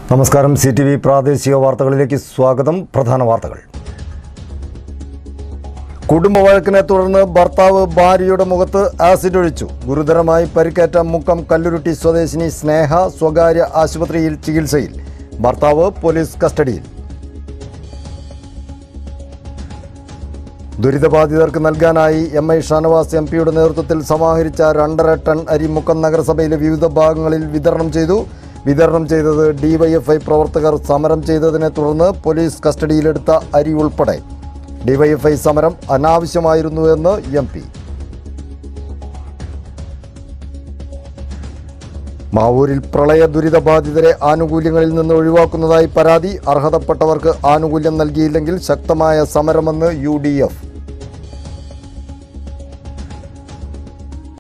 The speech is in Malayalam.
നമസ്കാരം സി ടി വി പ്രാദേശിക വാർത്തകളിലേക്ക് സ്വാഗതം പ്രധാന വാർത്തകൾ കുടുംബ വഴക്കിനെ തുടർന്ന് ഭർത്താവ് ഭാര്യയുടെ മുഖത്ത് ആസിഡ് ഒഴിച്ചു ഗുരുതരമായി പരിക്കേറ്റ മുക്കം കല്ലുരുട്ടി സ്വദേശിനി സ്നേഹ സ്വകാര്യ ആശുപത്രിയിൽ ചികിത്സയിൽ ഭർത്താവ് പോലീസ് കസ്റ്റഡിയിൽ ദുരിതബാധിതർക്ക് നൽകാനായി എം ഐ ഷാനവാസ് എം പിയുടെ നേതൃത്വത്തിൽ സമാഹരിച്ച രണ്ടര ടൺ അരി മുക്കം നഗരസഭയിലെ വിവിധ ഭാഗങ്ങളിൽ വിതരണം ചെയ്തു വിതരണം ചെയ്തത് ഡിവൈഎഫ്ഐ പ്രവർത്തകർ സമരം ചെയ്തതിനെ തുടർന്ന് പോലീസ് കസ്റ്റഡിയിലെടുത്ത അരി ഉൾപ്പെടെ ഡിവൈഎഫ്ഐ സമരം അനാവശ്യമായിരുന്നുവെന്ന് എം പി മാവൂരിൽ പ്രളയ ദുരിതബാധിതരെ ആനുകൂല്യങ്ങളിൽ നിന്ന് ഒഴിവാക്കുന്നതായി പരാതി അർഹതപ്പെട്ടവർക്ക് ആനുകൂല്യം നൽകിയില്ലെങ്കിൽ ശക്തമായ സമരമെന്ന് യു ഡി എഫ്